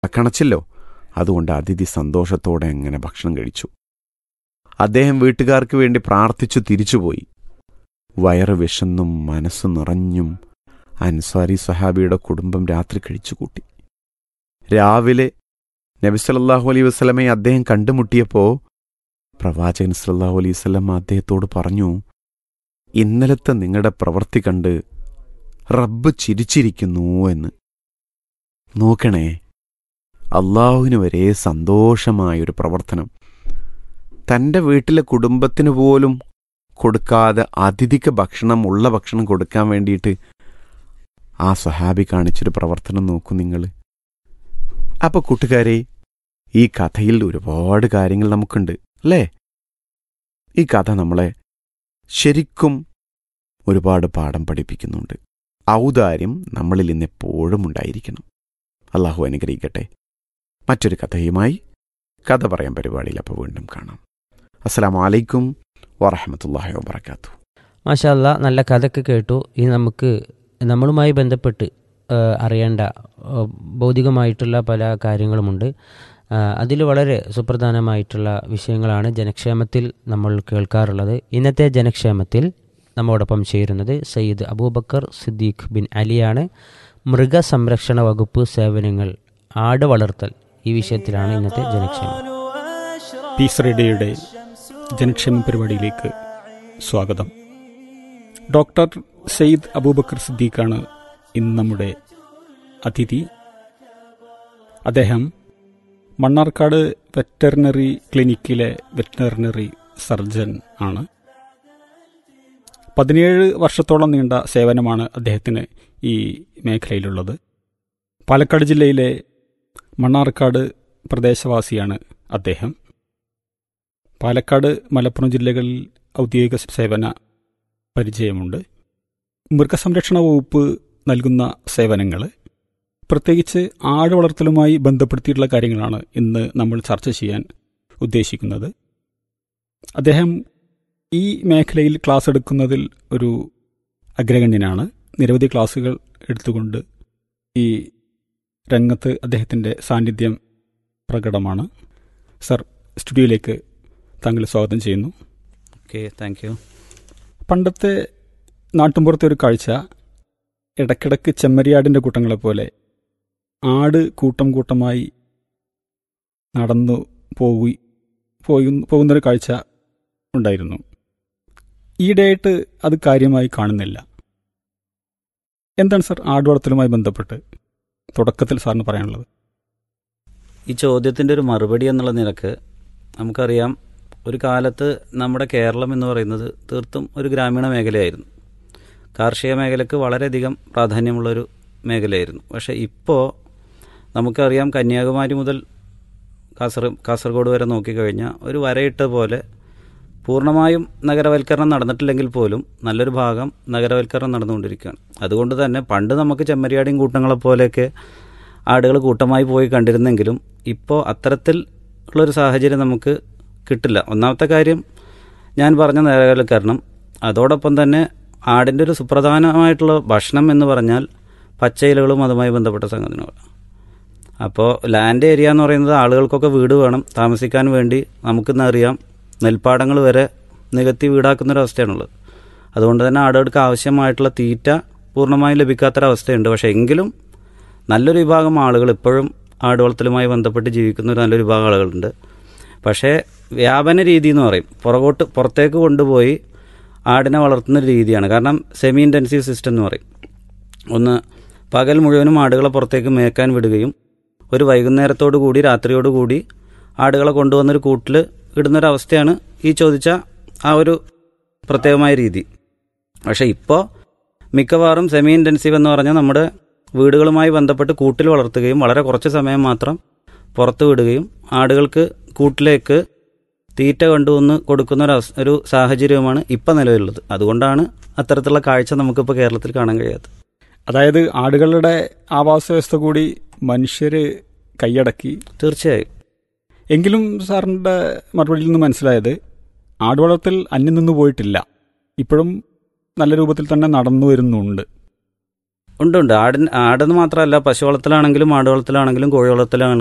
കണച്ചല്ലോ അതുകൊണ്ട് അതിഥി സന്തോഷത്തോടെ അങ്ങനെ ഭക്ഷണം കഴിച്ചു അദ്ദേഹം വീട്ടുകാർക്ക് വേണ്ടി പ്രാർത്ഥിച്ചു തിരിച്ചുപോയി വയറ് വിശന്നും മനസ്സ് നിറഞ്ഞും അൻസാരി സഹാബിയുടെ കുടുംബം രാത്രി കഴിച്ചുകൂട്ടി രാവിലെ നബി സല്ലല്ലാഹു അലൈഹി വസല്ലമയെ അദ്ദേഹം കണ്ടുമുട്ടിയപ്പോൾ പ്രവാചകൻ സല്ലല്ലാഹു അലൈഹി വസല്ലം അദ്ദേഹത്തോട് പറഞ്ഞു ഇന്നലത്തെ നിങ്ങളുടെ പ്രവൃത്തി കണ്ട് റബ്ബ് ചിരിച്ചിരിക്കുന്നു എന്ന് നോക്കണേ അള്ളാഹുവിന് വരെ സന്തോഷമായൊരു പ്രവർത്തനം തൻ്റെ വീട്ടിലെ കുടുംബത്തിന് പോലും കൊടുക്കാതെ അതിഥിക്ക് ഭക്ഷണം ഉള്ള ഭക്ഷണം കൊടുക്കാൻ വേണ്ടിയിട്ട് ആ സഹാബി കാണിച്ചൊരു പ്രവർത്തനം നോക്കൂ നിങ്ങൾ അപ്പോൾ കൂട്ടുകാരെ ഈ കഥയിൽ ഒരുപാട് കാര്യങ്ങൾ നമുക്കുണ്ട് അല്ലേ ഈ കഥ നമ്മളെ ശരിക്കും ഒരുപാട് പാഠം പഠിപ്പിക്കുന്നുണ്ട് ഔദാര്യം നമ്മളിൽ ഇന്ന് എപ്പോഴും ഉണ്ടായിരിക്കണം അള്ളാഹു അനുഗ്രഹിക്കട്ടെ മറ്റൊരു കഥയുമായി കഥ പറയാൻ പരിപാടിയിൽ അപ്പോൾ വീണ്ടും കാണാം അസ്സലാമു അലൈക്കും വറഹമത്തല്ലാഹി വബർക്കാത്തു മാഷല്ല നല്ല കഥയൊക്കെ കേട്ടു ഇനി നമുക്ക് നമ്മളുമായി ബന്ധപ്പെട്ട് ആ, അറിയേണ്ട ആ, ഭൗതികമായിട്ടുള്ള പല കാര്യങ്ങളുമുണ്ട് അതിൽ വളരെ സുപ്രധാനമായിട്ടുള്ള വിഷയങ്ങളാണ് ജനക്ഷേമത്തിൽ നമ്മൾ കേൾക്കാറുള്ളത് ഇന്നത്തെ ജനക്ഷേമത്തിൽ നമ്മോടൊപ്പം ചേരുന്നത് സയ്യിദ് അബൂബക്കർ സിദ്ദീഖ് ബിൻ അലിയാണ് മൃഗസംരക്ഷണ വകുപ്പ് സേവനങ്ങൾ ആട് വളർത്തൽ ഈ വിഷയത്തിലാണ് ഇന്നത്തെ ജനക്ഷേമം പീസ് റേഡിയോയുടെ ജനക്ഷേമ പരിപാടിയിലേക്ക് സ്വാഗതം ഡോക്ടർ സയ്യിദ് അബൂബക്കർ സിദ്ദീഖാണ് ഇന്ന് നമ്മുടെ അതിഥി അദ്ദേഹം മണ്ണാർക്കാട് വെറ്ററിനറി ക്ലിനിക്കിലെ വെറ്ററിനറി സർജൻ ആണ് പതിനേഴ് വർഷത്തോളം നീണ്ട സേവനമാണ് അദ്ദേഹത്തിന് ഈ മേഖലയിലുള്ളത് പാലക്കാട് ജില്ലയിലെ മണ്ണാർക്കാട് പ്രദേശവാസിയാണ് അദ്ദേഹം പാലക്കാട് മലപ്പുറം ജില്ലകളിൽ ഔദ്യോഗിക സേവന പരിചയമുണ്ട് മൃഗസംരക്ഷണ വകുപ്പ് നൽകുന്ന സേവനങ്ങൾ പ്രത്യേകിച്ച് ആട് വളർത്തലുമായി ബന്ധപ്പെടുത്തിയിട്ടുള്ള കാര്യങ്ങളാണ് ഇന്ന് നമ്മൾ ചർച്ച ചെയ്യാൻ ഉദ്ദേശിക്കുന്നത് അദ്ദേഹം ഈ മേഖലയിൽ ക്ലാസ് എടുക്കുന്നതിൽ ഒരു അഗ്രഗണ്യനാണ് നിരവധി ക്ലാസുകൾ എടുത്തുകൊണ്ട് ഈ രംഗത്ത് അദ്ദേഹത്തിൻ്റെ സാന്നിധ്യം പ്രകടമാണ് സർ സ്റ്റുഡിയോയിലേക്ക് താങ്കൾ സ്വാഗതം ചെയ്യുന്നു ഓക്കെ താങ്ക് യു പണ്ടത്തെ നാട്ടുമ്പുറത്തെ ഒരു കാഴ്ച ഇടയ്ക്കിടയ്ക്ക് ചെമ്മരിയാടിൻ്റെ കൂട്ടങ്ങളെ പോലെ ആട് കൂട്ടം കൂട്ടമായി നടന്നു പോയി പോയി പോകുന്നൊരു കാഴ്ച ഉണ്ടായിരുന്നു ഈയിടെയായിട്ട് അത് കാര്യമായി കാണുന്നില്ല എന്താണ് സർ ആട് വളർത്തലുമായി ബന്ധപ്പെട്ട് തുടക്കത്തിൽ സാറിന് പറയാനുള്ളത് ഈ ചോദ്യത്തിൻ്റെ ഒരു മറുപടി എന്നുള്ള നിലക്ക് നമുക്കറിയാം ഒരു കാലത്ത് നമ്മുടെ കേരളം എന്ന് പറയുന്നത് തീർത്തും ഒരു ഗ്രാമീണ മേഖലയായിരുന്നു കാർഷിക മേഖലയ്ക്ക് വളരെയധികം പ്രാധാന്യമുള്ളൊരു മേഖലയായിരുന്നു പക്ഷേ ഇപ്പോൾ നമുക്കറിയാം കന്യാകുമാരി മുതൽ കാസർ കാസർഗോഡ് വരെ നോക്കിക്കഴിഞ്ഞാൽ ഒരു വരയിട്ട പോലെ പൂർണ്ണമായും നഗരവൽക്കരണം നടന്നിട്ടില്ലെങ്കിൽ പോലും നല്ലൊരു ഭാഗം നഗരവൽക്കരണം നടന്നുകൊണ്ടിരിക്കുകയാണ് അതുകൊണ്ട് തന്നെ പണ്ട് നമുക്ക് ചെമ്മരിയാടിയും കൂട്ടങ്ങളെ പോലെയൊക്കെ ആടുകൾ കൂട്ടമായി പോയി കണ്ടിരുന്നെങ്കിലും ഇപ്പോൾ അത്തരത്തിൽ ഉള്ളൊരു സാഹചര്യം നമുക്ക് കിട്ടില്ല ഒന്നാമത്തെ കാര്യം ഞാൻ പറഞ്ഞ നഗരവൽക്കരണം അതോടൊപ്പം തന്നെ ആടിൻ്റെ ഒരു സുപ്രധാനമായിട്ടുള്ള ഭക്ഷണം എന്ന് പറഞ്ഞാൽ പച്ചയിലകളും അതുമായി ബന്ധപ്പെട്ട സംഗതികളാണ് അപ്പോൾ ലാൻഡ് ഏരിയ എന്ന് പറയുന്നത് ആളുകൾക്കൊക്കെ വീട് വേണം താമസിക്കാൻ വേണ്ടി നമുക്കിന്ന് അറിയാം നെൽപ്പാടങ്ങൾ വരെ നികത്തി വീടാക്കുന്നൊരവസ്ഥയാണുള്ളത് അതുകൊണ്ട് തന്നെ ആടുകൾക്ക് ആവശ്യമായിട്ടുള്ള തീറ്റ പൂർണ്ണമായും ലഭിക്കാത്തൊരവസ്ഥയുണ്ട് പക്ഷേ എങ്കിലും നല്ലൊരു വിഭാഗം ആളുകൾ ഇപ്പോഴും ആടുവളർത്തലുമായി ബന്ധപ്പെട്ട് ജീവിക്കുന്ന ഒരു നല്ലൊരു വിഭാഗം ആളുകളുണ്ട് പക്ഷേ വ്യാപന രീതി എന്ന് പറയും പുറകോട്ട് പുറത്തേക്ക് കൊണ്ടുപോയി ആടിനെ വളർത്തുന്ന ഒരു രീതിയാണ് കാരണം സെമി ഇൻറ്റൻസീവ് സിസ്റ്റം എന്ന് പറയും ഒന്ന് പകൽ മുഴുവനും ആടുകളെ പുറത്തേക്ക് മേക്കാൻ വിടുകയും ഒരു വൈകുന്നേരത്തോടു കൂടി രാത്രിയോടു കൂടി ആടുകളെ കൊണ്ടുവന്നൊരു കൂട്ടിൽ ഇടുന്നൊരവസ്ഥയാണ് ഈ ചോദിച്ച ആ ഒരു പ്രത്യേകമായ രീതി പക്ഷേ ഇപ്പോൾ മിക്കവാറും സെമി ഇൻറ്റൻസീവ് എന്ന് പറഞ്ഞാൽ നമ്മുടെ വീടുകളുമായി ബന്ധപ്പെട്ട് കൂട്ടിൽ വളർത്തുകയും വളരെ കുറച്ച് സമയം മാത്രം പുറത്ത് വിടുകയും ആടുകൾക്ക് കൂട്ടിലേക്ക് തീറ്റ കൊണ്ടുവന്ന് കൊടുക്കുന്ന ഒരു അവസ്ഥ- ഒരു സാഹചര്യമാണ് ഇപ്പം നിലവിലുള്ളത് അതുകൊണ്ടാണ് അത്തരത്തിലുള്ള കാഴ്ച നമുക്കിപ്പോൾ കേരളത്തിൽ കാണാൻ കഴിയാത്തത് അതായത് ആടുകളുടെ ആവാസ വ്യവസ്ഥ കൂടി മനുഷ്യർ കൈയടക്കി തീർച്ചയായും എങ്കിലും സാറിൻ്റെ മറുപടിയിൽ നിന്ന് മനസ്സിലായത് ആടുവളർത്തൽ അന്യം നിന്ന് പോയിട്ടില്ല ഇപ്പോഴും നല്ല രൂപത്തിൽ തന്നെ നടന്നു വരുന്നുണ്ട് ഉണ്ട് ഉണ്ട് ആടിന് ആടെന്ന് മാത്രമല്ല പശു വളർത്തലാണെങ്കിലും ആട് വളർത്തലാണെങ്കിലും കോഴി വളർത്തലാണെങ്കിലും